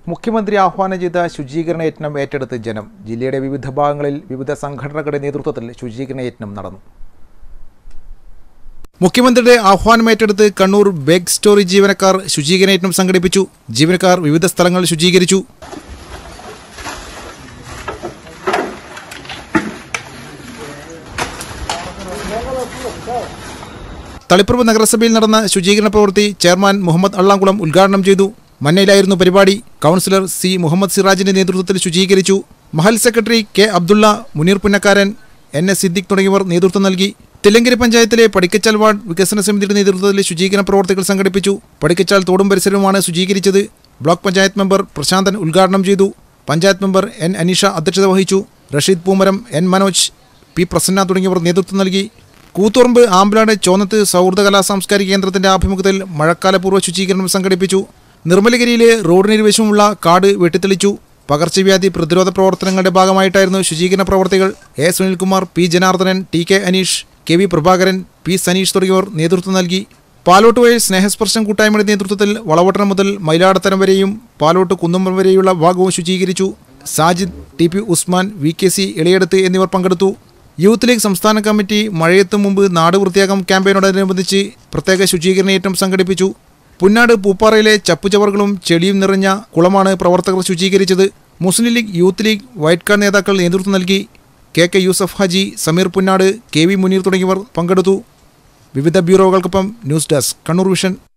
മുഖ്യമന്ത്രി ആഹ്വാനം ചെയ്ത ശുചീകരണ യജ്ഞം ഏറ്റെടുത്ത് ജനം ജില്ലയുടെ വിവിധ ഭാഗങ്ങളിൽ വിവിധ സംഘടനകളുടെ നേതൃത്വത്തിൽ ശുചീകരണ യജ്ഞം നടന്നു മുഖ്യമന്ത്രിയുടെ ആഹ്വാനം ഏറ്റെടുത്ത് കണ്ണൂർ ബേഗ് സ്റ്റോറി ജീവനക്കാർ ശുചീകരണ യജ്ഞം സംഘടിപ്പിച്ചു ജീവനക്കാർ വിവിധ സ്ഥലങ്ങൾ ശുചീകരിച്ചു തളിപ്പറമ്പ് നഗരസഭയിൽ നടന്ന ശുചീകരണ പ്രവൃത്തി ചെയർമാൻ മുഹമ്മദ് അള്ളാംകുളം ഉദ്ഘാടനം ചെയ്തു മന്നയിലായിരുന്നു പരിപാടി കൗൺസിലർ സി മുഹമ്മദ് സിറാജിന്റെ നേതൃത്വത്തിൽ ശുചീകരിച്ചു മഹൽ secretary K Abdulla Muneer Punnakkaran N S Siddique തുടങ്ങിയവർ നേതൃത്വം നൽകി തില്ലങ്കരി പഞ്ചായത്തിലെ പടിക്കച്ചാൽ വാർഡ് വികസന സമിതിയുടെ നേതൃത്വത്തിൽ ശുചീകരണ പ്രവർത്തികൾ സംഘടിപ്പിച്ചു പടിക്കച്ചാൽ തോടും പരിസരവുമാണ് ശുചീകരിച്ചത് ബ്ലോക്ക് പഞ്ചായത്ത് മെമ്പർ പ്രശാന്തൻ ഉദ്ഘാടനം ചെയ്തു പഞ്ചായത്ത് മെമ്പർ എൻ അനീഷ അധ്യക്ഷത വഹിച്ചു റഷീദ് പൂമരം എൻ മനോജ് പി പ്രസന്ന തുടങ്ങിയവർ നേതൃത്വം നൽകി കൂത്തുറമ്പ് ആമ്പലാട് ചോന്നത്ത് സൗഹൃദ കലാ സാംസ്കാരിക കേന്ദ്രത്തിന്റെ ആഭിമുഖ്യത്തിൽ മഴക്കാലപൂർവ്വ ശുചീകരണം സംഘടിപ്പിച്ചു നിർമ്മലഗിരിയിലെ റോഡിനിരുവശമുള്ള കാട് വെട്ടിത്തെളിച്ചു പകർച്ചവ്യാധി പ്രതിരോധ പ്രവർത്തനങ്ങളുടെ ഭാഗമായിട്ടായിരുന്നു ശുചീകരണ പ്രവർത്തികൾ A Sunilkumar P Janardhanan T K Aneesh K V Prabhakaran P Saneesh തുടങ്ങിയവർ നേതൃത്വം നൽകി പാലോട്ട് വഴി സ്നേഹസ്പർശം കൂട്ടായ്മയുടെ നേതൃത്വത്തിൽ വളവട്ടണം മുതൽ മയിലാടത്തരം വരെയും പാലോട്ട് കുന്നുമ്പം വരെയുള്ള ഭാഗവും ശുചീകരിച്ചു Sajid T P Usman V K C Elayeduth എന്നിവർ പങ്കെടുത്തു യൂത്ത് ലീഗ് സംസ്ഥാന കമ്മിറ്റി മഴയെത്തും മുമ്പ് നാട് വൃത്തിയാക്കം ക്യാമ്പയിനോടനുബന്ധിച്ച് പ്രത്യേക ശുചീകരണയേറ്റം സംഘടിപ്പിച്ചു പുന്നാട് പൂപ്പാറയിലെ ചപ്പുചവറുകളും ചെളിയും നിറഞ്ഞ കുളമാണ് പ്രവർത്തകർ ശുചീകരിച്ചത് Muslim league youth league white guard നേതാക്കൾ നേതൃത്വം നൽകി K K Yusuf Haji Sameer Punnad K V Muneer തുടങ്ങിയവർ പങ്കെടുത്തു വിവിധ ബ്യൂറോകൾക്കൊപ്പം ന്യൂസ് ഡെസ്ക് കണ്ണൂർ വിഷൻ